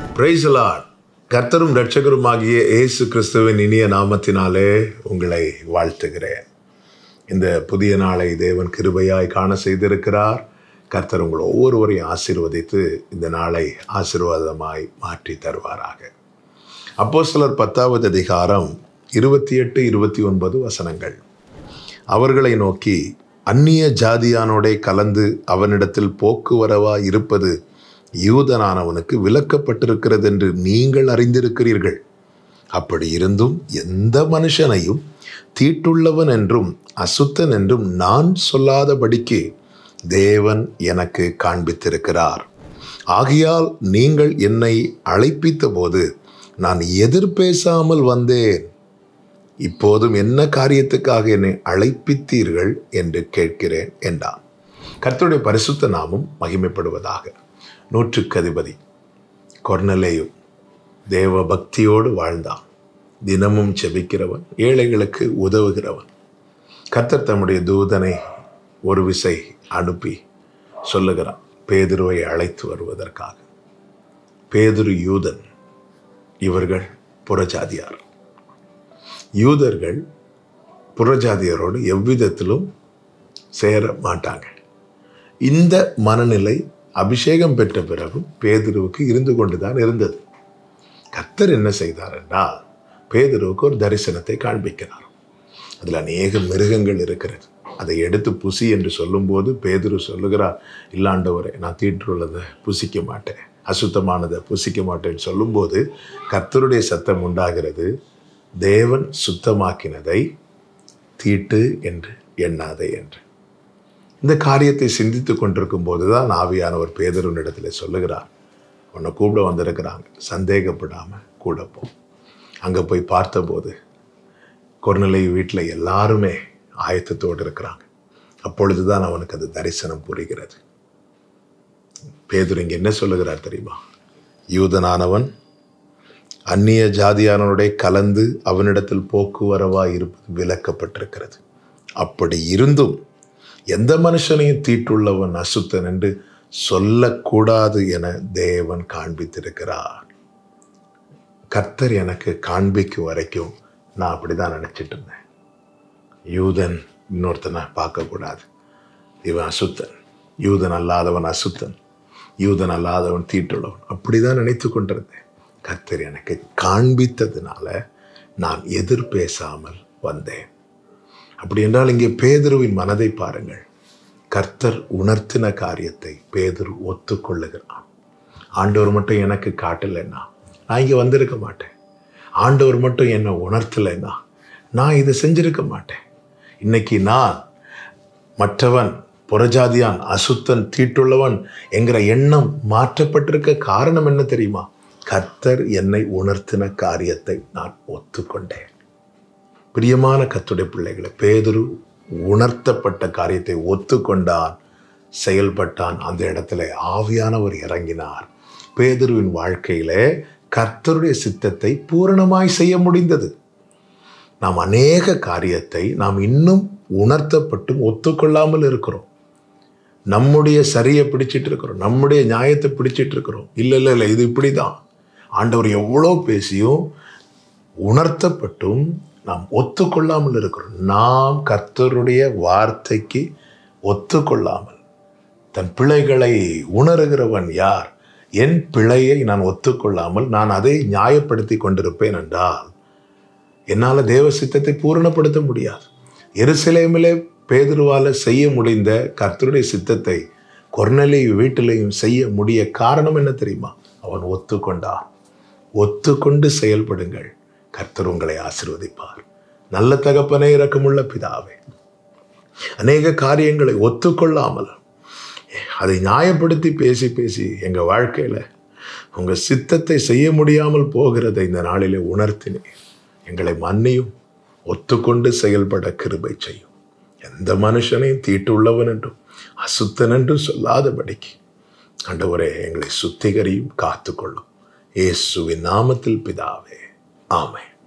பிரைசலாட் கர்த்தரும் இரட்சகருமாகிய இயேசு கிறிஸ்துவின் இனிய நாமத்தினாலே உங்களை வாழ்த்துகிறேன் இந்த புதிய நாளை தேவன் கிருபையாய் காண செய்திருக்கிறார் கர்த்தர் உங்கள் ஒவ்வொருவரையும் ஆசீர்வதித்து இந்த நாளை ஆசீர்வாதமாய் மாற்றி தருவாராக அப்போ சிலர் பத்தாவது அதிகாரம் இருபத்தி எட்டு இருபத்தி ஒன்பது வசனங்கள் அவர்களை நோக்கி அந்நிய ஜாதியானோடே கலந்து அவனிடத்தில் போக்குவரவா இருப்பது யூதனானவனுக்கு விலக்கப்பட்டிருக்கிறது என்று நீங்கள் அறிந்திருக்கிறீர்கள் அப்படி இருந்தும் எந்த மனுஷனையும் தீட்டுள்ளவன் என்றும் அசுத்தன் என்றும் நான் சொல்லாதபடிக்கு தேவன் எனக்கு காண்பித்திருக்கிறார் ஆகையால் நீங்கள் என்னை அழைப்பித்த போது நான் எதிர்பேசாமல் வந்தேன் இப்போதும் என்ன காரியத்துக்காக என்னை அழைப்பித்தீர்கள் என்று கேட்கிறேன் என்றான் கர்த்தருடைய பரிசுத்த நாமம் மகிமைப்படுவதாக நூற்றுக்கு அதிபதி கொர்னலேயும் தேவ பக்தியோடு வாழ்ந்தான் தினமும் செபிக்கிறவன் ஏழைகளுக்கு உதவுகிறவன் கர்த்தர் தம்முடைய தூதனை ஒரு விசை அனுப்பி சொல்லுகிறான் பேதுருவை அழைத்து வருவதற்காக பேதுரு யூதன் இவர்கள் புறஜாதியார் யூதர்கள் புறஜாதியரோடு எவ்விதத்திலும் சேர மாட்டாங்க இந்த மனநிலை அபிஷேகம் பெற்ற பிறகும் பேதுருவுக்கு இருந்து கொண்டுதான் இருந்தது கர்த்தர் என்ன செய்தார் என்றால் பேதுருவுக்கு ஒரு தரிசனத்தை காண்பிக்கிறார் அதில் அநேக மிருகங்கள் இருக்கிறது அதை எடுத்து புசி என்று சொல்லும்போது பேதுரு சொல்லுகிறார் இல்லாண்டவரை நான் தீட்டுள்ளதை புசிக்க மாட்டேன் அசுத்தமானதை புசிக்க மாட்டேன்னு சொல்லும்போது கர்த்தருடைய சத்தம் உண்டாகிறது தேவன் சுத்தமாக்கினதை தீட்டு என்று எண்ணாதே என்று இந்த காரியத்தை சிந்தித்து கொண்டிருக்கும் போது தான் ஆவியானவர் பேதருனிடத்தில் சொல்லுகிறார் உன்னை கூப்பிட வந்திருக்கிறாங்க சந்தேகப்படாமல் கூட போ அங்கே போய் பார்த்தபோது கொர்நிலை வீட்டில் எல்லாருமே ஆயத்தத்தோடு இருக்கிறாங்க அப்பொழுது தான் அவனுக்கு அது தரிசனம் புரிகிறது பேதுரு இங்கே என்ன சொல்லுகிறார் தெரியுமா யூதனானவன் அந்நிய ஜாதியானவனுடைய கலந்து அவனிடத்தில் போக்குவரவா இருப்பது விலக்கப்பட்டிருக்கிறது அப்படி இருந்தும் எந்த மனுஷனையும் தீட்டுள்ளவன் அசுத்தன் என்று சொல்லக்கூடாது என தேவன் காண்பித்திருக்கிறார் கர்த்தர் எனக்கு காண்பிக்கும் வரைக்கும் நான் அப்படிதான் நினைச்சிட்டு இருந்தேன் யூதன் இன்னொருத்தனை பார்க்கக்கூடாது இவன் அசுத்தன் யூதன் அல்லாதவன் அசுத்தன் யூதன் அல்லாதவன் தீட்டுள்ளவன் அப்படிதான் நினைத்து கொண்டிருந்தேன் கர்த்தர் எனக்கு காண்பித்ததுனால நான் எதிர் பேசாமல் வந்தேன் அப்படி என்றால் இங்கே பேதுருவின் மனதை பாருங்கள் கர்த்தர் உணர்த்தின காரியத்தை பேதுரு ஒத்துக்கொள்ளுகிறான் ஆண்டவர் மட்டும் எனக்கு காட்டலைன்னா நான் இங்கே வந்திருக்க மாட்டேன் ஆண்டவர் மட்டும் என்னை உணர்த்தலைன்னா நான் இதை செஞ்சிருக்க மாட்டேன் இன்னைக்கு நான் மற்றவன் புறஜாதியான் அசுத்தன் தீட்டுள்ளவன் என்கிற எண்ணம் மாற்றப்பட்டிருக்க காரணம் என்ன தெரியுமா கர்த்தர் என்னை உணர்த்தின காரியத்தை நான் ஒத்துக்கொண்டேன் பிரியமான கத்துடைய பிள்ளைகளை பேதுரு உணர்த்தப்பட்ட காரியத்தை ஒத்துக்கொண்டான் செயல்பட்டான் அந்த இடத்துல ஆவியானவர் இறங்கினார் பேதுருவின் வாழ்க்கையிலே கர்த்தருடைய சித்தத்தை பூரணமாய் செய்ய முடிந்தது நாம் அநேக காரியத்தை நாம் இன்னும் உணர்த்தப்பட்டும் ஒத்துக்கொள்ளாமல் இருக்கிறோம் நம்முடைய சரியை பிடிச்சிட்டு இருக்கிறோம் நம்முடைய நியாயத்தை பிடிச்சிட்டு இருக்கிறோம் இல்லை இல்லை இல்லை இது இப்படி தான் ஆண்டவர் எவ்வளோ பேசியும் உணர்த்தப்பட்டும் நாம் ஒத்துக்கொள்ளாமல் இருக்கிறோம் நாம் கர்த்தருடைய வார்த்தைக்கு ஒத்துக்கொள்ளாமல் தன் பிழைகளை உணர்கிறவன் யார் என் பிழையை நான் ஒத்துக்கொள்ளாமல் நான் அதை நியாயப்படுத்தி கொண்டிருப்பேன் என்றால் என்னால் தேவ சித்தத்தை பூரணப்படுத்த முடியாது எருசலேமிலே பேதுருவால செய்ய முடிந்த கர்த்தருடைய சித்தத்தை கொர்னலி வீட்டிலையும் செய்ய முடிய காரணம் என்ன தெரியுமா அவன் ஒத்துக்கொண்டான் ஒத்துக்கொண்டு செயல்படுங்கள் கர்த்தர் உங்களை ஆசிர்வதிப்பார் நல்ல தகப்பனே இறக்கமுள்ள பிதாவே அநேக காரியங்களை ஒத்துக்கொள்ளாமல் அதை நியாயப்படுத்தி பேசி பேசி எங்கள் வாழ்க்கையில் உங்கள் சித்தத்தை செய்ய முடியாமல் போகிறதை இந்த நாளிலே உணர்த்தினேன் எங்களை மன்னியும் ஒத்துக்கொண்டு செயல்பட கிருபை செய்யும் எந்த மனுஷனையும் தீட்டுள்ளவன் என்றும் அசுத்தன் என்றும் சொல்லாதபடிக்கு ஆண்டவரே எங்களை சுத்திகரியும் காத்துக்கொள்ளும் இயேசுவின் நாமத்தில் பிதாவே ஆமென்